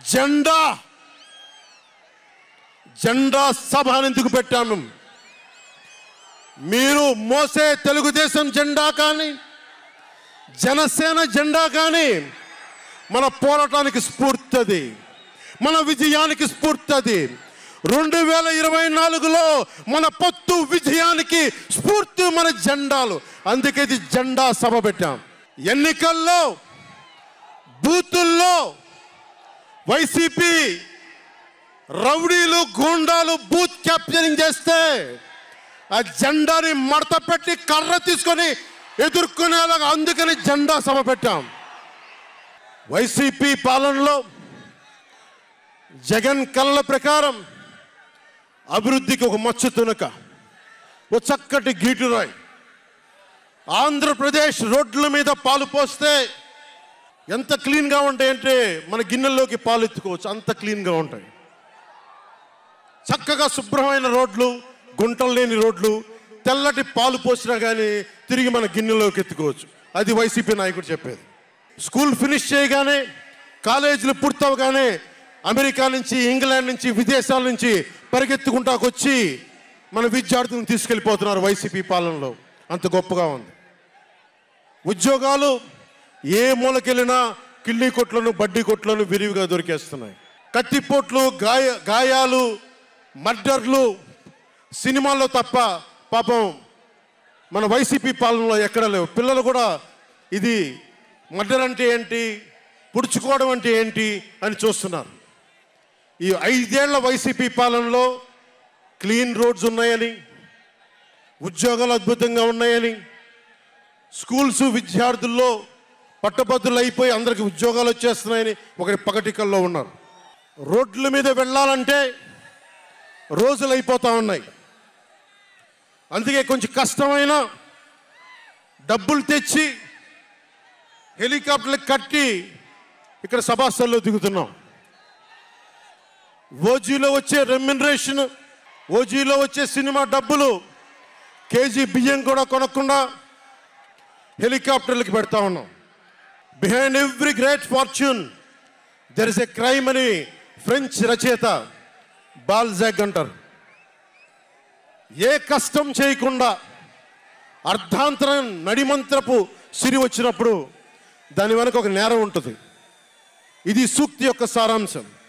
జెండా జెండా సభ అని ఎందుకు పెట్టాము మీరు మోసే తెలుగుదేశం జెండా కానీ జనసేన జెండా కానీ మన పోరాటానికి స్ఫూర్తి అది మన విజయానికి స్ఫూర్తి అది రెండు వేల ఇరవై నాలుగులో మన పొత్తు విజయానికి స్ఫూర్తి మన జెండాలు అందుకే ఇది జెండా సభ పెట్టాం ఎన్నికల్లో బూతుల్లో వైసీపీ రౌడీలు గూండాలు బూత్ క్యాప్చరింగ్ చేస్తే ఆ జెండాని మడత పెట్టి కర్ర తీసుకొని ఎదుర్కొనేలాగా అందుకని జెండా సభ పెట్టాం వైసీపీ పాలనలో జగన్ కళ్ళ ప్రకారం అభివృద్ధికి ఒక మచ్చ తునక ఓ చక్కటి గీటురాయి ఆంధ్రప్రదేశ్ రోడ్ల మీద పాలు పోస్తే ఎంత క్లీన్గా ఉంటాయంటే మన గిన్నెల్లోకి పాలు ఎత్తుకోవచ్చు అంత క్లీన్గా ఉంటాయి చక్కగా శుభ్రమైన రోడ్లు గుంటలు లేని రోడ్లు తెల్లటి పాలు పోసినా కానీ తిరిగి మన గిన్నెలోకి ఎత్తుకోవచ్చు అది వైసీపీ నాయకుడు చెప్పేది స్కూల్ ఫినిష్ చేయగానే కాలేజీలు పూర్తవగానే అమెరికా నుంచి ఇంగ్లాండ్ నుంచి విదేశాల నుంచి పరిగెత్తుకుంటాకొచ్చి మన విద్యార్థులను తీసుకెళ్ళిపోతున్నారు వైసీపీ పాలనలో అంత గొప్పగా ఉంది ఉద్యోగాలు ఏ మూలకెళ్ళినా కిళ్ళీ కొట్లను బడ్డీ కొట్లను విరివిగా దొరికేస్తున్నాయి కత్తిపోట్లు గాయ గాయాలు మర్డర్లు సినిమాల్లో తప్ప పాపం మన వైసీపీ పాలనలో ఎక్కడ లేవు పిల్లలు కూడా ఇది మర్డర్ అంటే ఏంటి పుడుచుకోవడం అంటే ఏంటి అని చూస్తున్నారు ఈ ఐదేళ్ల వైసీపీ పాలనలో క్లీన్ రోడ్స్ ఉన్నాయని ఉద్యోగాలు అద్భుతంగా ఉన్నాయని స్కూల్స్ విద్యార్థుల్లో పట్టభద్రులు అయిపోయి అందరికి ఉద్యోగాలు వచ్చేస్తున్నాయని ఒకటి పగటికల్లో ఉన్నారు రోడ్ల మీద వెళ్ళాలంటే రోజులు అయిపోతా ఉన్నాయి అందుకే కొంచెం కష్టమైన డబ్బులు తెచ్చి హెలికాప్టర్లు కట్టి ఇక్కడ సభాస్థల్లో దిగుతున్నాం ఓజీలో వచ్చే రెమ్యునరేషన్ ఓజీలో వచ్చే సినిమా డబ్బులు కేజీ బియ్యం కూడా కొనకుండా హెలికాప్టర్లకి పెడతా ఉన్నాం behind every great fortune there is a crime అని ఫ్రెంచ్ రచయిత బాల్జాగ్ అంటారు ఏ కష్టం చేయకుండా అర్ధాంతరం నడిమంత్రపు సిరి వచ్చినప్పుడు దాని వెనక ఒక నేరం ఉంటుంది ఇది సూక్తి యొక్క సారాంశం